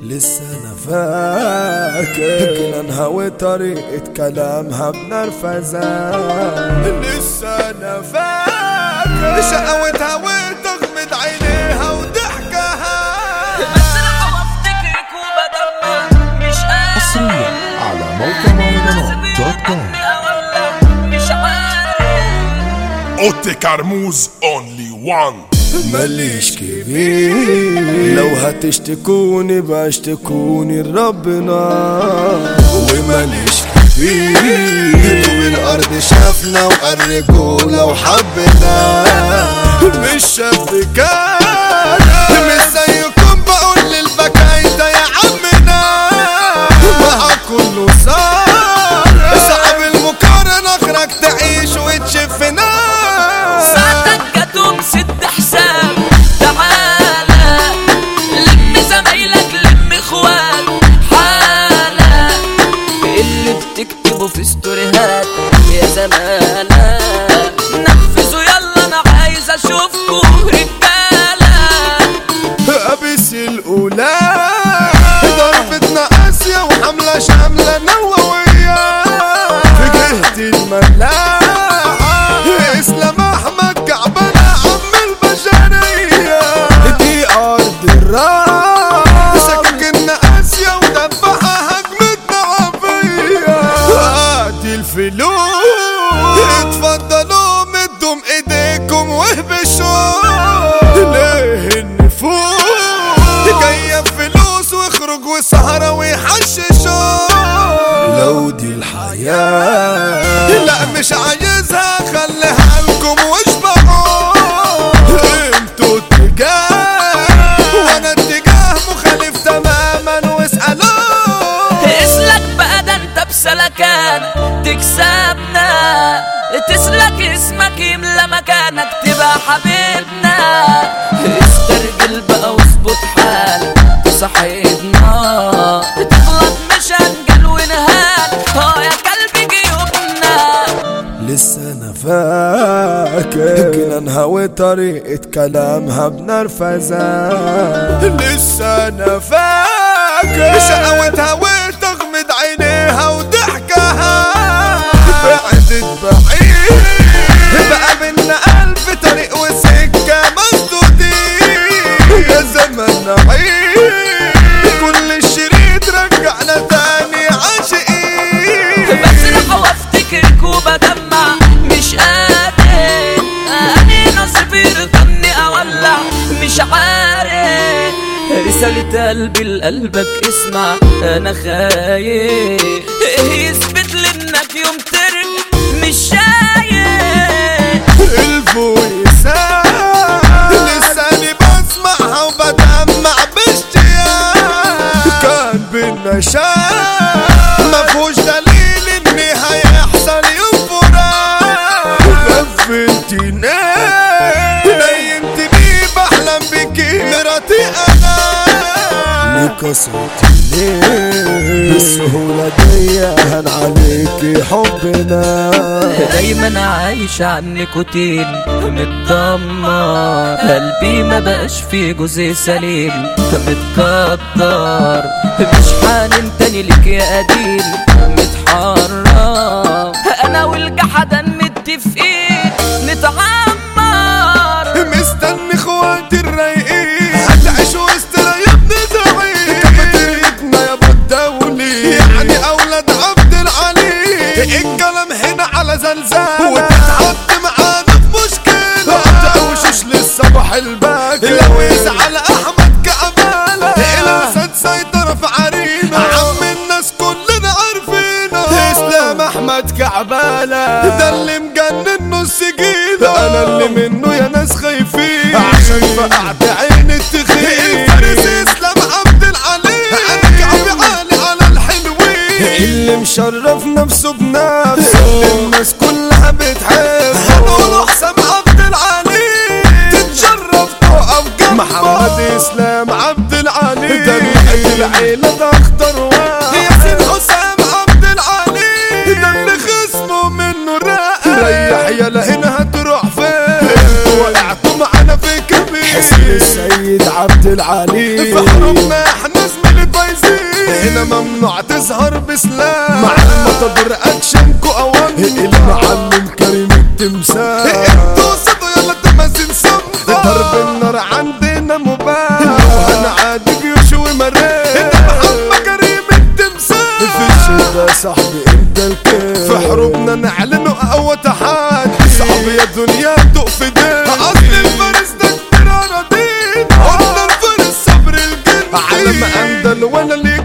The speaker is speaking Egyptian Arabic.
لسه انا فاكر جنانها وطريقة كلامها بنرفزة لسه انا فاكر شقوتها وتغمض عينيها وضحكها بس انا افتكرك وبدمع مش قادر حصريا على موقع مهرجانات دوت كوم مش عارف Otte Carmouze, only one. ماليش كبير لو هتشتكوني بشتكوني لربنا وماليش كبير طوب الارض شافنا وقرجونا وحبنا مش شاب كان مش زيكم بقول للبكايدة يا عمنا بقى كله صار صعب المقارنة اخرك تعيش وتشوف ناس ساعتك جت ومسد حساب تعالى لم زمايلك لم اخوات حالة اللي بتكتبه في ستوريهات يا زمانة نفذوا يلا انا عايز اشوفكوا رجالة أبس الأولى ضربتنا قاسية وحملة شاملة نووية في جهة الملاحة إسلام أحمد كعبنا عم البشرية دي أرض الراس سككنا قاسية ودبحها هجمتنا عافية هاتي الفلوس اتفضلوا مدوا ايديكم واهبشوا ليه النفوس جاية بفلوس واخرج وسهرة ويحششوا لو دي الحياة لا مش عايزها خليها لكم واشبعوا انتوا اتجاه وانا اتجاه مخالف تماما واسألوا اسلك بقى ده انت بسلكان تكسبنا تسلك اسمك يملى مكانك تبقى حبيبنا استرجل بقى واظبط حالك صاحبنا تغلط مش هنجل ونهان اه يا كلب جيوبنا لسه انا فاكر جنانها وطريقة كلامها بنرفزة لسه انا فاكر شقوتها وتغمض عينيها وضحكها بعدت بعيد بقى بينا ألف طريق وسكة مسدودين يا زمن عيد كل الشريط رجعنا تاني عاشقين بس انا افتكرك وبدمع مش قادر انا نصيبي رضني اولع مش عارف رسالة قلبي لقلبك اسمع انا خايف يثبت لي انك يوم ترجع مش شايف الفويسات لساني بسمعها وبدمع باشتياق كان بينا شاق مفهوش دليل ان هيحصل يوم فراق غفلتني نيمتني بحلم بيكي مراتي انا ليه كسرتني بالسهولة دي هن عليكي حبنا دايما عايش على النيكوتين متدمر قلبي ما بقاش فيه جزء سليم متقدر مش حانن تاني ليك يا قديم متحرم انا والجحدان متفقين نتعمر مستني اخواتي الرايقين هتعيش وسط يا ابن زعيم كفترتنا يا ابو الدولي يعني اولاد عبد العلي الكلام هنا على زلزال وتتحط معانا في مشكلة وتقوشش للصباح الباكر لو يزعل احمد كعبالة الاسد سيطر في عرينا عم الناس كلنا عارفينه اسلام احمد كعبالة ده اللي مجنن نص جيده انا اللي منه يا ناس خايفين عشان فقعت عين التخين الفارس اسلام عبد العلي انا كعبي عالي على الحلوين اللي مشرف نفسه بنفسه الناس كلها بتحب هنقول حسام عبد العلي تتشرف تقف جنبه محمد اسلام عبد العلي ده بيحب العيلة ده اخضر واحد ياسين حسام عبد العلي ده اللي خصمه منه راقع ريح يلا هنا هتروح فين وقعتوا معانا في كبير حسين السيد عبد العلي في حروبنا احنا زميلة عايزين هنا ممنوع تظهر بسلام مع المطادور اكشنكو اوامر المعلم كريم التمثال انتوا صدوا يلا تمازين صمدة ضرب النار عندنا مباح لو هنعادي جيوش ومريخ انت محمد كريم التمثال في الشدة صاحبي انت الكيف في حروبنا نعلن اقوى تحدي صعب يا دنيا تدق في دين اصل الفارس ده كبير اراضين قلنا الفارس صبر الجن على ما اندل وانا ليه